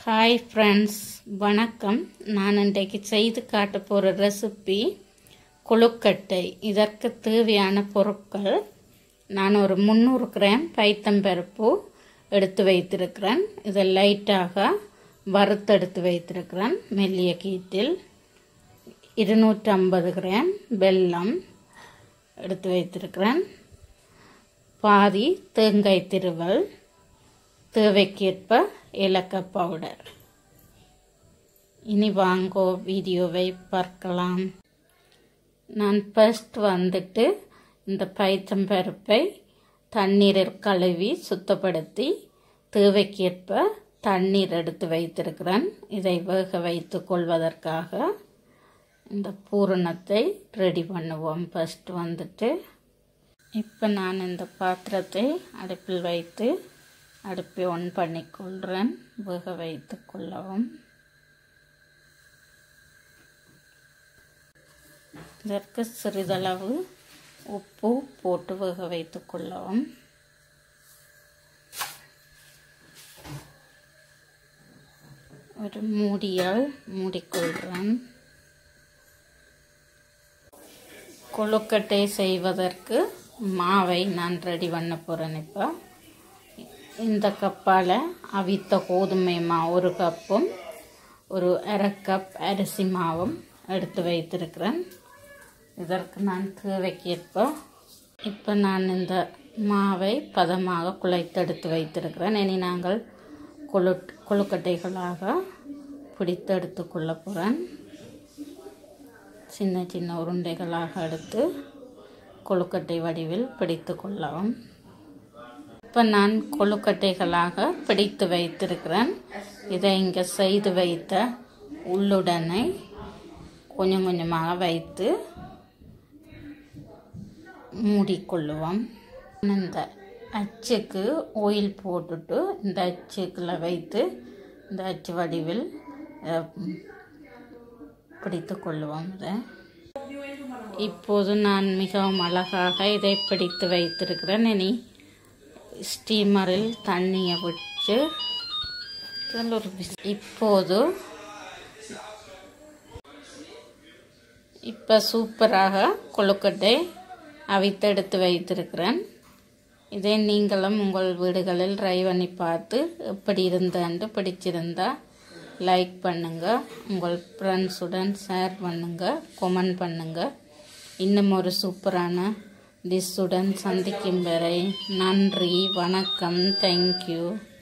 hi friends வணக்கம் நான் இன்றைக்கு செய்து காட்ட போகிற ரெசிபி கொழுக்கட்டை இதற்கு தேவையான பொருட்கள் நான் ஒரு முந்நூறு கிராம் பைத்தம்பருப்பு எடுத்து வைத்திருக்கிறேன் இதை லைட்டாக வறுத்தெடுத்து வைத்திருக்கிறேன் மெல்லிய கீட்டில் இருநூற்றம்பது கிராம் வெல்லம் எடுத்து வைத்திருக்கிறேன் பாதி தேங்காய் திருவல் தேவைக்கேற்ப ஏலக்காய் பவுடர் இனி வாங்கோ வீடியோவை பார்க்கலாம் நான் ஃபர்ஸ்ட் வந்துட்டு இந்த பைத்தம்பருப்பை தண்ணீரில் கழுவி சுத்தப்படுத்தி தேவைக்கேற்ப தண்ணீர் எடுத்து வைத்திருக்கிறேன் இதை வேக வைத்து கொள்வதற்காக இந்த பூரணத்தை ரெடி பண்ணுவோம் ஃபர்ஸ்ட் வந்துட்டு இப்போ நான் இந்த பாத்திரத்தை அடுப்பில் வைத்து அடுப்பை ஒன் பண்ணிக்கொள்கிறேன் வேக வைத்து கொள்ளவும் இதற்கு சிறிதளவு உப்பு போட்டு வேக வைத்து கொள்ளவும் ஒரு மூடியால் மூடிக்கொள்கிறேன் கொழுக்கட்டை செய்வதற்கு மாவை நான் ரெடி பண்ண போகிறேன் இப்போ இந்த கப்பால் அவித்த கோதுமை மா ஒரு கப்பும் ஒரு அரை கப் அரிசி மாவும் எடுத்து வைத்திருக்கிறேன் இதற்கு நான் தேவைக்கேற்ப இப்போ நான் இந்த மாவை பதமாக குழைத்தெடுத்து வைத்திருக்கிறேன் இனி நாங்கள் கொழு கொழுக்கட்டைகளாக பிடித்து எடுத்து கொள்ள போகிறேன் சின்ன சின்ன உருண்டைகளாக எடுத்து கொழுக்கட்டை வடிவில் பிடித்து கொள்ளவும் இப்போ நான் கொழுக்கட்டைகளாக பிடித்து வைத்திருக்கிறேன் இதை இங்கே செய்து வைத்த உள்ளுடனை கொஞ்சம் கொஞ்சமாக வைத்து மூடிக்கொள்ளுவோம் இந்த அச்சுக்கு ஆயில் போட்டுட்டு இந்த அச்சுக்கில் வைத்து இந்த அச்சு வடிவில் பிடித்து கொள்ளுவோம் இதை இப்போது நான் மிகவும் அழகாக இதை பிடித்து வைத்திருக்கிறேன் இனி ஸ்டீமரில் தண்ணியை விட்டு ஒரு இப்போது இப்போ சூப்பராக கொழுக்கட்டை அவித்தெடுத்து வைத்திருக்கிறேன் இதை நீங்களும் உங்கள் வீடுகளில் ட்ரை பண்ணி பார்த்து எப்படி இருந்தான்ட்டு பிடிச்சிருந்தா லைக் பண்ணுங்கள் உங்கள் ஃப்ரெண்ட்ஸுடன் ஷேர் பண்ணுங்கள் கொமெண்ட் பண்ணுங்கள் இன்னும் ஒரு சூப்பரான டிஷ்ஷுடன் சந்திக்கும் வரை நன்றி வணக்கம் தேங்க்யூ